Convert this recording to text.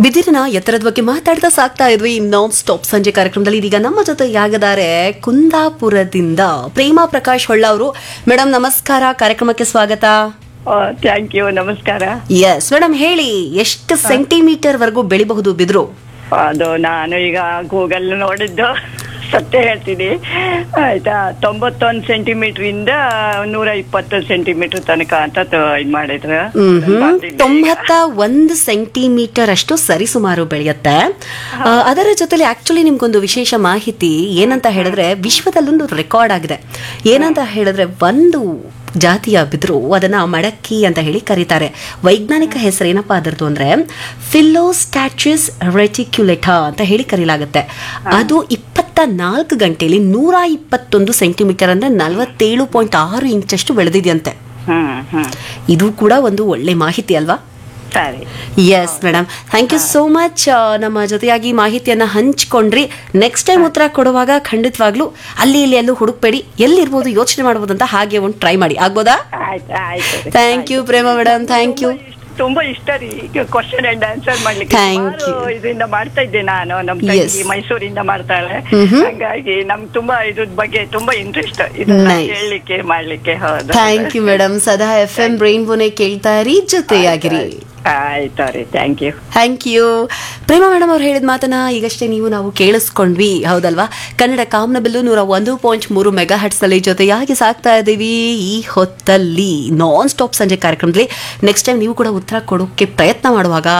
ಬಿದಿರಿನ ಎತ್ತರದ ಬಗ್ಗೆ ಮಾತಾಡ್ತಾ ಸಾಕ್ತಾ ಇದ್ವಿ ನಾನ್ ಸ್ಟಾಪ್ ಸಂಜೆ ಕಾರ್ಯಕ್ರಮದಲ್ಲಿ ಇದೀಗ ನಮ್ಮ ಜೊತೆ ಯಾಗದಾರೆ ಕುಂದಾಪುರದಿಂದ ಪ್ರೇಮಾ ಪ್ರಕಾಶ್ ಹೊಳ್ಳ ಅವರು ಮೇಡಮ್ ನಮಸ್ಕಾರ ಕಾರ್ಯಕ್ರಮಕ್ಕೆ ಸ್ವಾಗತ ಥ್ಯಾಂಕ್ ಯು ನಮಸ್ಕಾರ ಎಸ್ ಮೇಡಮ್ ಹೇಳಿ ಎಷ್ಟು ಸೆಂಟಿಮೀಟರ್ ವರೆಗೂ ಬೆಳಿಬಹುದು ಬಿದ್ರು ಅದು ನಾನು ಈಗ ಗೂಗಲ್ ನೋಡಿದ್ದು ಸತ್ಯ ಹೇಳ್ತೀನಿ ಆಯ್ತಾ ತೊಂಬತ್ತೊಂದು ಸೆಂಟಿಮೀಟರ್ ಇಂದ ನೂರ ಇಪ್ಪತ್ತು ಸೆಂಟಿಮೀಟರ್ ತನಕ ಅಂತ ತ- ಇದ್ ಮಾಡಿದ್ರು ಮ್ಹ್ಮ್. ತೊಂಬತ್ತ ಒಂದು ಸೆಂಟಿಮೀಟರ್ ಅಷ್ಟು ಸರಿಸುಮಾರು ಬೆಳೆಯುತ್ತೆ ಆ, ಅದರ ಜೊತೆಲಿ ಆಕ್ಚುಲಿ ನಿಮ್ಗೊಂದು ವಿಶೇಷ ಮಾಹಿತಿ ಏನಂತ ಹೇಳಿದ್ರೆ ವಿಶ್ವದಲ್ಲೊಂದು ರೆಕಾರ್ಡ್ ಆಗಿದೆ ಏನಂತ ಹೇಳಿದ್ರೆ ಒಂದು ಜಾತಿಯ ಬಿದ್ರು ಅದನ್ನ ಮಡಕ್ಕಿ ಅಂತ ಹೇಳಿ ಕರೀತಾರೆ ವೈಜ್ಞಾನಿಕ ಹೆಸರು ಏನಪ್ಪಾ ಅದರದ್ದು ಅಂದ್ರೆ ಫಿಲೋಸ್ಟ್ಯಾಚಸ್ ರೆಟಿಕ್ಯುಲೆಟಾ ಅಂತ ಹೇಳಿ ಕರೀಲಾಗುತ್ತೆ ಅದು ಇಪ್ಪತ್ತ ನಾಲ್ಕು ಗಂಟೆಯಲ್ಲಿ ನೂರ ಇಪ್ಪತ್ತೊಂದು ಸೆಂಟಿಮೀಟರ್ ಅಂದ್ರೆ ನಲವತ್ತೇಳು ಪಾಯಿಂಟ್ ಆರು ಇಂಚಷ್ಟು ಬೆಳೆದಿದೆಯಂತೆ ಹ್ಮ್ ಹ್ಮ್ ಇದು ಕೂಡ ಒಂದು ಒಳ್ಳೆ ಮಾಹಿತಿ ಅಲ್ವಾ ಸರಿ yes madam thank you so much ನಮ್ಮ ಜೊತೆಯಾಗಿ ಮಾಹಿತಿಯನ್ನ ಹಂಚ್ಕೊಂಡ್ರಿ ನೆಕ್ಸ್ಟ್ ಟೈಮ್ ಉತ್ತರ ಕೊಡುವಾಗ ಖಂಡಿತವಾಗ್ಲೂ ಅಲ್ಲಿ ಇಲ್ಲಿ ಎಲ್ಲೂ ಹುಡುಕ್ಬೇಡಿ ಎಲ್ಲಿರ್ಬೋದು ಯೋಚನೆ ಮಾಡ್ಬೋದು ಅಂತ ಹಾಗೆ ಒಂದು ಟ್ರೈ ಮಾಡಿ ಆಗ್ಬೋದಾ ಆಯ್ತು ಆಯ್ತು thank you Prema madam thank you ತುಂಬಾ ಇಷ್ಟ ರೀ ಕ್ವಶನ್ ಅಂಡ್ ಆನ್ಸರ್ ಮಾಡ್ಲಿಕ್ಕೆ Thank ಸುಮಾರು ಇದರಿಂದ ಮಾಡ್ತಾ ಇದ್ದೆ ನಾನು ನಮ್ Yes. ತಂಗಿ ಮೈಸೂರಿಂದ ಮಾಡ್ತಾಳೆ ಮ್ಹೂ. ಹಂಗಾಗಿ ನಮ್ಗೆ ತುಂಬಾ ಇದ್ರ ಬಗ್ಗೆ ತುಂಬಾ ಇಂಟ್ರೆಸ್ಟ್ ಇದನ್ನ Nice. ಕೇಳಲಿಕ್ಕೆ ಮಾಡ್ಲಿಕ್ಕೆ ಹೌದು ಥ್ಯಾಂಕ್ ಯು ಮೇಡಮ್ ಸದಾ ಎಫ್ ಎಂ ಬ್ರೈನ್ಬೋನೆ ಕೇಳ್ತಾ ಇರಿ ಜೊತೆಯಾಗಿರಿ ಆಯ್ತು ರೀ thank you thank you Prema madam ಅವ್ರು ಹೇಳಿದ ಮಾತನ್ನ ಈಗಷ್ಟೇ ನೀವು ನಾವು ಕೇಳಿಸ್ಕೊಂಡ್ವಿ ಹೌದಲ್ವಾ ಕನ್ನಡ ಕಾಮನಬಿಲ್ಲು ನೂರ ಒಂದು ಪಾಯಿಂಟ್ ಮೂರು ಮೆಗಾ ಹಟ್ಸ್ನಲ್ಲಿ ಜೊತೆಯಾಗಿ ಸಾಕ್ತಾ ಇದ್ದೀವಿ ಈ ಹೊತ್ತಲ್ಲಿ ನಾನ್ ಸ್ಟಾಪ್ ಸಂಜೆ ಕಾರ್ಯಕ್ರಮದಲ್ಲಿ ನೆಕ್ಸ್ಟ್ ಟೈಮ್ ನೀವು ಕೂಡ ಉತ್ತರ ಕೊಡೋಕೆ ಪ್ರಯತ್ನ ಮಾಡುವಾಗ